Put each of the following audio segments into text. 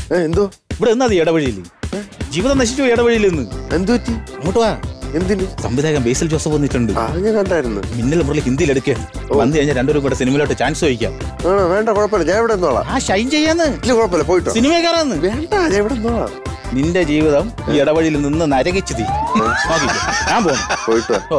ഏ, എന്തോ ഇവിടെ എന്നാ അത് ഇടവഴിയിൽ ജീവിതം നശിച്ചു ഇടവഴിയിൽ നിന്ന് എന്തു പറ്റി അങ്ങോട്ട് വാ എന്തിന് സംവിധായകൻ ബേസിൽ ജോസഫ് വന്നിട്ടുണ്ട് ആ അത് ഞാൻ കണ്ടായിരുന്നു മിന്നൽ മുരളി ഹിന്ദിയിൽ എടുക്കുക വന്നു കഴിഞ്ഞാൽ രണ്ടുപേരും കൂടെ സിനിമയിലോട്ട് ചാൻസ് ചോദിക്കാം ആണോ വേണ്ട കുഴപ്പമില്ല ഞാൻ ഇവിടെ നിന്നോളാം ആ ഷൈൻ ചെയ്യാന്ന് ഇല്ല കുഴപ്പമില്ല പോയിട്ടോ സിനിമ കയറാന്ന് വേണ്ട ഞാൻ ഇവിടെ നിന്നോളാം നിന്റെ ജീവിതം ഈ ഇടവഴിയിൽ നിന്ന് നരകിച്ചു തീ നോക്കിക്കോ. ഞാൻ പോകുന്നു പോയിട്ടോ ഓ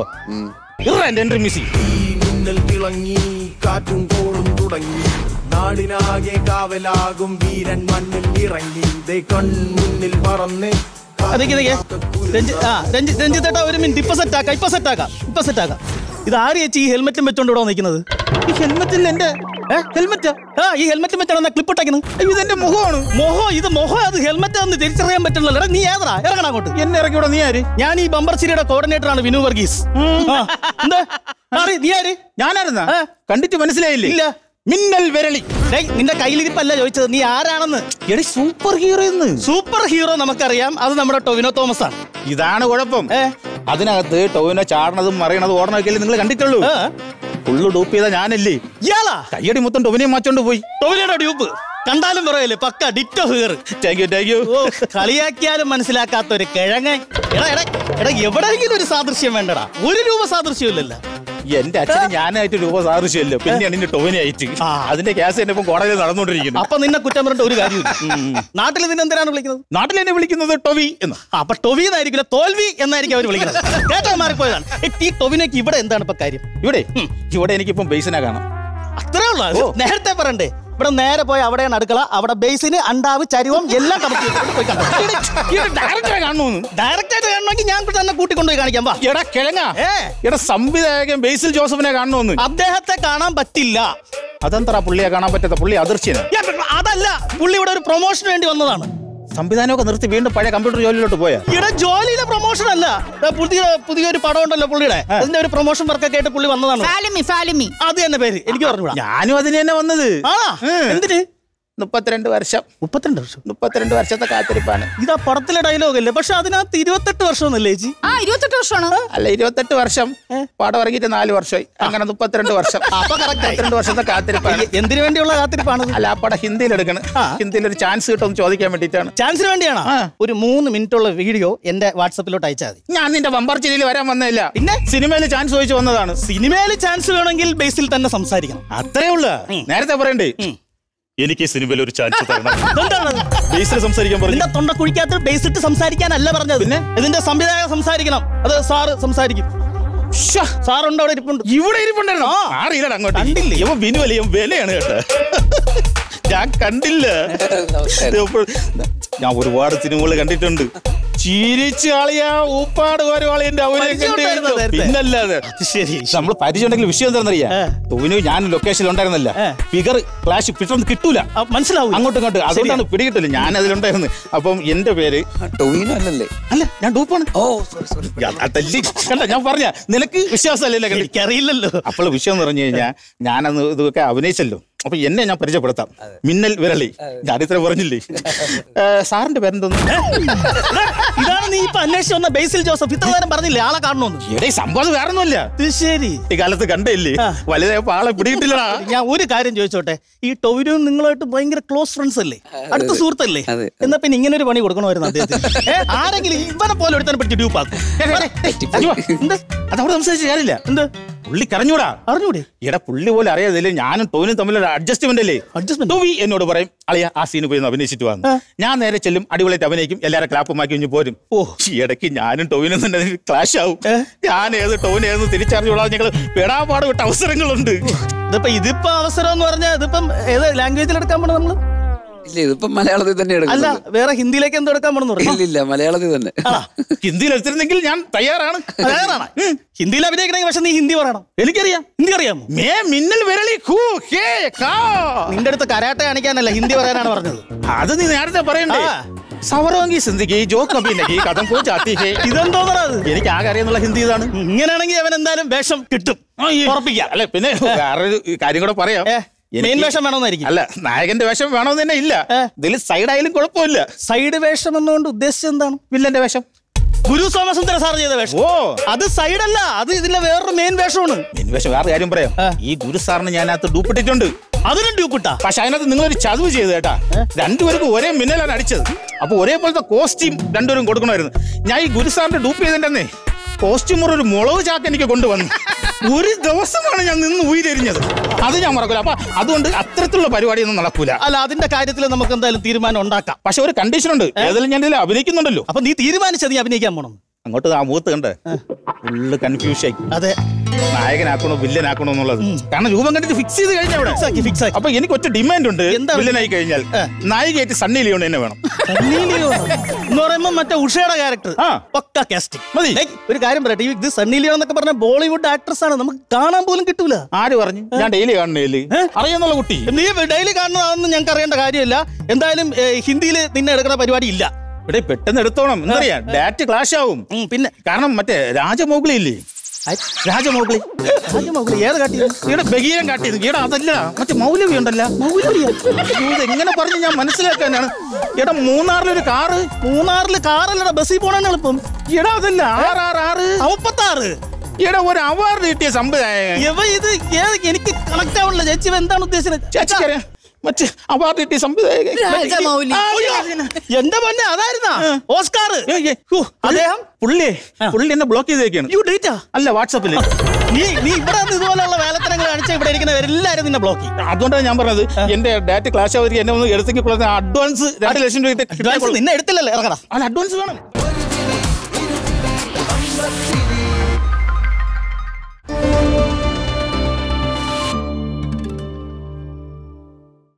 ഇറ എന്റെ എൻട്രി മിസ്സി മിന്നൽ തിളങ്ങി കാറ്റും കോളും തുടങ്ങി നാടിനാകെ കാവലാകും വീരൻ മണ്ണിൽ ഇറങ്ങി ദേ കൺമുന്നിൽ പറന്ന് അതൊക്കെ ഇതൊക്കെ രഞ്ജി ആ രഞ്ജി രഞ്ജിത്തേട്ടാ ഒരു മിനിറ്റ് ഇപ്പൊ സെറ്റ് ആക്കാം ഇപ്പൊ സെറ്റ് ആക്കാം ഇപ്പൊ സെറ്റ് ആക്കാം ഇത് ആര് ചേച്ചി ഈ ഹെൽമെറ്റും വെച്ചോണ്ട് ഇവിടെ നിൽക്കുന്നത് ഈ ഹെൽമെറ്റിൽ എന്റെ ഹെൽമെറ്റ് ആ ഈ ഹെൽമെറ്റും വെച്ചാണ് ക്ലിപ്പ് ഇട്ടേക്കുന്നത് ഇതെന്റെ മുഖമാണ് മോഹോ ഇത് മോഹോ അത് ഹെൽമെറ്റ് എന്ന് തിരിച്ചറിയാൻ പറ്റുന്നില്ല എടാ നീ ഏതാ ഇറങ്ങണം അങ്ങോട്ട് എന്നെ ഇറക്കി ഇവിടെ നീ ആര് ഞാൻ ഈ ബമ്പർ സിരിയുടെ കോർഡിനേറ്റർ ആണ് വിനു വർഗീസ് ആ, എന്താ മാറി, നീ ആര് ഞാനായിരുന്നാ ആ. കണ്ടിട്ട് മനസ്സിലായില്ലേ ഇല്ല മിന്നൽ വിരളി ഡേയ്, നിന്റെ കയ്യിലിരിപ്പല്ല ചോദിച്ചത് നീ ആരാണെന്ന് എടി സൂപ്പർ ഹീറോ എന്ന് സൂപ്പർ ഹീറോ നമുക്കറിയാം അത് നമ്മുടെ ടൊവിനോ തോമസ് ആണ് ഇതാണ് കുഴപ്പം ഏ? അതിനകത്ത് ടോവിനോ ചാടണതും മറിയണതും ഓടണമൊക്കെ നിങ്ങൾ കണ്ടിട്ടുള്ളൂ ആ, ഫുള്ള് ഡൂപ്പ് ചെയ്ത ഞാനല്ലേ ഇയാളാ കയ്യടി മൊത്തം ടൊവിനെയും മാച്ചോണ്ട് പോയി ടൊവിനോയുടെ ഡ്യൂപ്പ് കണ്ടാലും പറയല്ലേ പക്ക ditto figure thank you thank you ഓ കളിയാക്കിയാലും മനസ്സിലാക്കാത്ത ഒരു കിഴങ്ങ എടാ എടാ എടാ എവിടെയെങ്കിലും ഒരു സാദൃശ്യം വേണ്ടടാ ഒരു രൂപ സാദൃശ്യം ഇല്ലല്ലോ എന്റെ അച്ഛന് ഞാനായിട്ട് രൂപ സാദൃശ്യമല്ലോ പിന്നെയാണ് നിന്റെ ടൊവിനായിട്ട് ആ. അതിന്റെ കേസ് എന്നെ ഇപ്പം കോടതിയിൽ നടന്നുകൊണ്ടിരിക്കുന്നു അപ്പൊ നിന്നെ കുറ്റം പറഞ്ഞിട്ട് ഒരു കാര്യമില്ല നാട്ടിൽ നിന്നെ എന്തിനാണ് വിളിക്കുന്നത് നാട്ടിൽ എന്നെ വിളിക്കുന്നത് ടൊവി എന്ന് ആ, അപ്പൊ ടൊവി എന്നായിരിക്കില്ല തോൽവി എന്നായിരിക്കും അവർ വിളിക്കുന്നത് കേട്ടോ മാറിപ്പോയതാണ് ഏ, ഈ ടൊവിനേക്ക് ഇവിടെ എന്താണ് ഇപ്പൊ കാര്യം ഇവിടെ ഇവിടെ എനിക്കിപ്പം ബേസിനെ കാണാം അത്രേ ഉള്ളൂ അത് നേരത്തെ പറയണ്ടേ ഇവിടെ നേരെ പോയി അവിടെയാണ് അടുക്കള അവിടെ ബേസിന് അണ്ടാവ് ചരുവം എല്ലാം കടത്തി വെച്ചിട്ട് പോയി കണ്ടോ ഡയറക്ടറെ കാണുന്നു ഡയറക്റ്റ് ആയിട്ട് കാണണമെങ്കിൽ ഞാൻ തന്നെ കൂട്ടിക്കൊണ്ടുപോയി കാണിക്കാം വാ എടാ കിഴങ്ങ ഏ. എടാ സംവിധായകൻ ബേസിൽ ജോസഫിനെ കാണണമെന്ന് അദ്ദേഹത്തെ കാണാൻ പറ്റില്ല അതെന്താ പുള്ളിയെ കാണാൻ പറ്റാത്ത പുള്ളി അദർശ്യന് യാ, അതല്ല പുള്ളി ഇവിടെ ഒരു പ്രൊമോഷന് വേണ്ടി വന്നതാണ് സംവിധാനമൊക്കെ നിർത്തി വീണ്ടും പഴയ കമ്പ്യൂട്ടർ ജോലിയിലോട്ട് പോയാ ഇവിടെ ജോലിയിലെ പ്രൊമോഷൻ അല്ല ദാ പുതിയ പുതിയൊരു പടം ഉണ്ടല്ലോ പുള്ളിയുടെ അതിന്റെ ഒരു പ്രൊമോഷൻ വർക്കൊക്കെ ആയിട്ട് പുള്ളി വന്നതാണ് ഫാലിമി ഫാലിമി അത് തന്നെ പേര് എനിക്ക് പറഞ്ഞുകൂടാ ഞാനും അതിന് തന്നെ വന്നത് ആ ഉം. എന്തിന് മുപ്പത്തിരണ്ട് വർഷം മുപ്പത്തിരണ്ട് വർഷം മുപ്പത്തിരണ്ട് വർഷത്തെ കാത്തിരിപ്പാണ് ഇതാ പടത്തിലെ ഡയലോഗ് അല്ലേ പക്ഷെ അതിനകത്ത് ഇരുപത്തെട്ട് വർഷം ഒന്നല്ലേ ചേച്ചി ആ ഇരുപത്തെട്ട് വർഷമാണ് അല്ല ഇരുപത്തെട്ട് വർഷം പാടം ഇറങ്ങിയിട്ട് നാല് വർഷമായി അങ്ങനെ മുപ്പത്തിരണ്ട് വർഷം അപ്പൊ correct ആയി. മുപ്പത്തിരണ്ട് വർഷത്തെ കാത്തിരിപ്പാണ് എന്തിനു വേണ്ടിയുള്ള കാത്തിരിപ്പാണ് അല്ല ആ പടം ഹിന്ദിയിൽ എടുക്കണം ഹിന്ദിയിൽ ഒരു ചാൻസ് കിട്ടുമെന്ന് ചോദിക്കാൻ വേണ്ടിയിട്ടാണ് ചാൻസിന് വേണ്ടിയാണോ ആ. ഒരു മൂന്ന് മിനിറ്റ് ഉള്ള വീഡിയോ എന്റെ വാട്സപ്പിലോട്ട് അയച്ചാൽ മതി ഞാൻ നിന്റെ വമ്പാർ ചിരിയിൽ വരാൻ വന്നതല്ല പിന്നെ? സിനിമയിൽ ചാൻസ് ചോദിച്ചു വന്നതാണ് സിനിമയിൽ ചാൻസ് വേണമെങ്കിൽ ബേസിൽ തന്നെ സംസാരിക്കണം അത്രേ ഉള്ളു നേരത്തെ പറയണ്ടേ എനിക്ക് ഈ സിനിമയിൽ ഒരു ചാൻസ് തരണം എന്താണ് ബേസിൽ സംസാരിക്കാൻ പറഞ്ഞു നിന്റെ തൊണ്ട കുഴിക്കാത്ത ബേസ് ഇട്ട് സംസാരിക്കാനല്ല പറഞ്ഞത് പിന്നെ? ഇതിന്റെ സംവിധായകൻ സംസാരിക്കണം അത് സാറ് സംസാരിക്കും ശ്ശോ, സാറുണ്ട് അവിടെ ഇരിപ്പുണ്ട് ഇവിടെ ഇരിപ്പുണ്ടായിരുന്നു അറിയില്ല അങ്ങോട്ട് കണ്ടില്ലേ? ഇവ വിനുവല്ല ഇവൻ വിലയാണ് കേട്ടോ ഞാൻ കണ്ടില്ല ഇപ്പോൾ ഞാൻ ഒരുപാട് സിനിമകൾ കണ്ടിട്ടുണ്ട് ചിരിച്ച് ആളിയാ ഊപ്പാട് ഓരോ ആളിന്റെ അവരെ പരിചയം കണ്ട് ഉണ്ടായിരുന്നോ നേരത്തെ? പിന്നല്ലാതെ ശരി നമ്മൾ പരിചയം ഉണ്ടെങ്കിൽ വിഷയം എന്താണെന്നറിയാം ഏ. ടോവിനു ഞാൻ ലൊക്കേഷനിൽ ഉണ്ടായിരുന്നില്ല ഏ. ഫിഗർ ഫ്ലാഷ് പെട്ടെന്ന് കിട്ടൂല ആ, മനസ്സിലാവും അങ്ങോട്ടും ഇങ്ങോട്ടും അതുകൊണ്ടാണ് പിടികിട്ടില്ല ഞാൻ അതിലുണ്ടായിരുന്നു അപ്പം എന്റെ പേര് ടൊവിനോ അല്ലല്ലേ അല്ല ഞാൻ ഡൂപ്പാണ് ഓ സോറി സോറി അതല്ലേ കണ്ട ഞാൻ പറഞ്ഞ നിനക്ക് വിശ്വാസമല്ലേ കണ്ടി എനിക്കറിയില്ലല്ലോ അപ്പോൾ വിഷയം എന്ന് പറഞ്ഞു കഴിഞ്ഞാൽ ഞാനന്ന് ഇതൊക്കെ അഭിനയിച്ചല്ലോ അപ്പൊ എന്നെ ഞാൻ പരിചയപ്പെടുത്താം മിന്നൽ വിരളി ഞാൻ ഇത്ര പറഞ്ഞില്ലേ ഏ, സാറിന്റെ പേരെന്തോന്നു എടാ, ഇതാണ് നീ ഇപ്പൊ അന്വേഷിച്ച് വന്ന ബേസിൽ ജോസഫ് ഇത്ര നേരം പറഞ്ഞില്ലേ ആളെ കാണണമെന്ന് എടേ സംഭവം വേറെ ഒന്നുമല്ല ഇത് ശരി ഈ കാലത്ത് കണ്ടില്ലേ ആ. വലുതായപ്പോ ആളെ പിടികിട്ടില്ലടാ ഞാൻ ഒരു കാര്യം ചോദിച്ചോട്ടെ ഈ ടൊവിനും നിങ്ങളായിട്ട് ഭയങ്കര ക്ലോസ് ഫ്രണ്ട്സ് അല്ലേ അടുത്ത സുഹൃത്തല്ലേ അതെ. എന്നാ പിന്നെ ഇങ്ങനെ ഒരു പണി കൊടുക്കണമായിരുന്നു അദ്ദേഹത്തിന് ഏ, ആരെങ്കിലും ഇവനെ പോലെ ഒരുത്തനെ പിടിച്ച് ഡ്യൂപ്പാക്കും എന്താ അതവിടെ സംസാരിച്ച കാര്യമില്ല എന്ത് പുള്ളി കരഞ്ഞൂടാ അറിഞ്ഞൂടെ എടാ പുള്ളി പോലെ അറിയാതില്ലേ ഞാനും ടോനും തമ്മിലൊരു അഡ്ജസ്റ്റ്മെന്റ് അല്ലേ Adjustment? ടോവി എന്നോട് പറയും അളിയ ആ സീന് പോയി ഒന്ന് അഭിനയിച്ചിട്ട് വന്നു ആ. ഞാൻ നേരെ ചെല്ലും അടിപൊളിയായിട്ട് അഭിനയിക്കും എല്ലാവരും ക്ലാപ്പുമാക്കി കുഞ്ഞു പോരും ഓ. ഈ ഇടയ്ക്ക് ഞാനും ടോവിനും തന്നെ ക്ലാഷ് ആവും ഏ? ഞാൻ ഏത് ടോവിനെ ഏത് തിരിച്ചറിഞ്ഞോളാം ഞങ്ങൾ പെടാപാട് വിട്ട അവസരങ്ങളുണ്ട് ഇതിപ്പോ ഇതിപ്പോ അവസരം എന്ന് പറഞ്ഞാൽ ഇതിപ്പം ഏത് ലാംഗ്വേജിൽ എടുക്കാൻ പോണത് നമ്മള് ഇല്ല ഇതിപ്പം മലയാളത്തിൽ തന്നെ അല്ല എടുക്കുന്നത് വേറെ ഹിന്ദിയിലേക്ക് എന്തോ എടുക്കാൻ പോണെന്ന് പറഞ്ഞു ഇല്ല ഇല്ല മലയാളത്തിൽ തന്നെ ഹിന്ദിയിൽ എടുത്തിരുന്നെങ്കിൽ ഞാൻ തയ്യാറാണ് അതാണ് ഹിന്ദിയിൽ അഭിനയിക്കണമെങ്കിൽ പക്ഷെ നീ ഹിന്ദി പറയണം എനിക്കറിയാം ഹിന്ദി അറിയാമോ മേ മിന്നൽ വിരളി ഹൂ ഹേ കാ നിന്റെ അടുത്ത് കരാട്ടെ കാണിക്കാനല്ല ഹിന്ദി പറയാനാണ് പറഞ്ഞത് അത് നീ നേരത്തെ പറയണ്ടേ ആ. സവറോങ്കി സിന്ദിഗി ജോ കബി നഹി കഥം കോ ജാത്തി ഹേ ഇതെന്തോന്നത് എനിക്ക് ആകെ അറിയാന്നുള്ള ഹിന്ദി ഇതാണ് ഇങ്ങനെയാണെങ്കിൽ അവൻ എന്തായാലും വേഷം കിട്ടും ഉറപ്പിക്കാം അല്ല പിന്നെ വേറൊരു കാര്യം കൂടെ പറയാം ഏ, എനിക്ക് മെയിൻ വേഷം വേണമെന്നായിരിക്കും അല്ല നായകന്റെ വേഷം വേണമെന്ന് തന്നെ ഇല്ല ഏ. ഇതിൽ സൈഡായാലും കുഴപ്പമില്ല സൈഡ് വേഷം എന്നുകൊണ്ട് ഉദ്ദേശിച്ചത് എന്താണ് വില്ലന്റെ വേഷം ഗുരു സോമസുന്ദര സാർ ചെയ്ത വേഷം ഓ അത് സൈഡ് അല്ല അത് ഇതിലെ വേറൊരു മെയിൻ വേഷമാണ് മെയിൻ വേഷം വേറെ കാര്യം പറയാം ആ. ഈ ഗുരു സാറിന് ഞാൻ അകത്ത് ഡൂപ്പിട്ടിട്ടുണ്ട് അതിനും ഡ്യൂക്കിട്ടാ പക്ഷെ അതിനകത്ത് നിങ്ങളൊരു ചതുവ് ചെയ്ത് കേട്ടാ രണ്ടുപേർക്കും ഒരേ മിന്നലാണ് അടിച്ചത് അപ്പൊ ഒരേപോലത്തെ കോസ്റ്റ്യൂം രണ്ടുപേരും കൊടുക്കണമായിരുന്നു ഞാൻ ഈ ഗുരുസാറിന്റെ ഡൂപ്പ് ചെയ്തിട്ടുണ്ടെന്നേ കോസ്റ്റ്യൂമർ ഒരു മുളക് ചാക്ക് എനിക്ക് കൊണ്ടുവന്നു ഒരു ദിവസമാണ് ഞാൻ നിന്ന് ഉയരെരിഞ്ഞത് അത് ഞാൻ മറക്കൂല അപ്പൊ അതുകൊണ്ട് അത്തരത്തിലുള്ള പരിപാടിയൊന്നും നടക്കൂല അല്ല അതിന്റെ കാര്യത്തിൽ നമുക്ക് എന്തായാലും തീരുമാനം ഉണ്ടാക്കാം പക്ഷെ ഒരു കണ്ടീഷൻ ഉണ്ട് ഏതായാലും ഞാൻ ഇതിൽ അഭിനയിക്കുന്നുണ്ടല്ലോ അപ്പൊ നീ തീരുമാനിച്ചത് നീ അഭിനയിക്കാൻ പോണം അങ്ങോട്ട് ആ മുഖത്ത് കണ്ട് ഫുള്ള് കൺഫ്യൂഷൻ അതെ നായകനാക്കണോ വില്ലനാക്കണോ എന്നുള്ളത് കാരണം രൂപം കണ്ടിട്ട് ഫിക്സ് ചെയ്ത് കഴിഞ്ഞ അവിടെ ഫിക്സ് ആക്കി ഫിക്സ് ആക്കി അപ്പൊ എനിക്ക് ഒറ്റ ഡിമാൻഡ് ഉണ്ട് എന്താണ്? വില്ലനായി കഴിഞ്ഞാൽ നായികയായിട്ട് സണ്ണി ലിയോൺ തന്നെ വേണം സണ്ണി ലിയോൺ എന്ന് പറയുമ്പോ മറ്റേ ഉഷയുടെ ക്യാരക്ടർ ആ. പക്ക കാസ്റ്റിംഗ് മതി. ഒരു കാര്യം പറയട്ടെ ഈ ഇത് സണ്ണി ലിയോൺ എന്നൊക്കെ പറഞ്ഞ ബോളിവുഡ് ആക്ട്രസ് ആണ് നമുക്ക് കാണാൻ പോലും കിട്ടൂല ആര് പറഞ്ഞു ഞാൻ ഡെയിലി കാണണേല് അറിയാന്നുള്ള കുട്ടി നീ ഡെയിലി കാണുന്നതാണെന്ന് ഞങ്ങൾക്ക് അറിയേണ്ട കാര്യമില്ല എന്തായാലും ഹിന്ദിയിൽ നിന്നെ എടുക്കുന്ന പരിപാടി ഇല്ല ഇവിടെ പെട്ടെന്ന് എടുത്തോണം എന്തറിയാ ഡാറ്റ് ക്ലാഷ് ആവും ഉം, പിന്നെ കാരണം മറ്റേ രാജമൗഗ്ലി ഇല്ലേ രാജമൗഗ്ലി രാജമൗഗ്ലി ഏത് കാട്ടി ഇവിടെ ബഗീരം കാട്ടിയത് ഈടാ അതല്ല മറ്റേ മൗലവി ഉണ്ടല്ലോ എങ്ങനെ പറഞ്ഞ് ഞാൻ മനസ്സിലാക്കാനാണ് എടാ മൂന്നാറിലൊരു കാറ് മൂന്നാറില് കാറല്ലടാ ബസ്സിൽ പോണാണ് എളുപ്പം എടാ അതല്ല ആറ് ആറ് ആറ് മുപ്പത്താറ് എടാ ഒരു അവാർഡ് കിട്ടിയ സംവിധായകൻ ഇവ ഇത് ഏത് എനിക്ക് കണക്ട് ആവണില്ല ചേച്ചി ഇവ എന്താണ് ഉദ്ദേശിച്ചത് ചേച്ചിക്കറിയാം മറ്റേ അവാർഡ് കിട്ടിയ സംവിധായകൻ രാജമൗലി. ആ, അയ്യോ, അതിനെ. എന്റെ പൊന്നെ അതായിരുന്നാ ഓസ്കാർ ഏ, ഏ, ഹോ, അദ്ദേഹം പുള്ളി പുള്ളി എന്നെ ബ്ലോക്ക് ചെയ്തേക്കാണ് യു ഡേറ്റാ അല്ല വാട്സപ്പില് നീ നീ ഇവിടെ നിന്ന് ഇതുപോലെയുള്ള വേലത്തരങ്ങൾ കാണിച്ച ഇവിടെ ഇരിക്കുന്നവരെല്ലാരും നിന്നെ ബ്ലോക്ക് ചെയ്യും അതുകൊണ്ടാണ് ഞാൻ പറഞ്ഞത് എന്റെ ഡാറ്റ ക്ലാഷ് അവർക്ക് എന്നെ ഒന്ന് എടുത്തെങ്കിൽ കൊള്ളുന്ന അഡ്വാൻസ് രണ്ട് ലക്ഷം രൂപ അഡ്വാൻസ് നിന്നെ എടുത്തില്ലല്ലേ ഇറങ്ങടാ അല്ല അഡ്വാൻസ് വേണം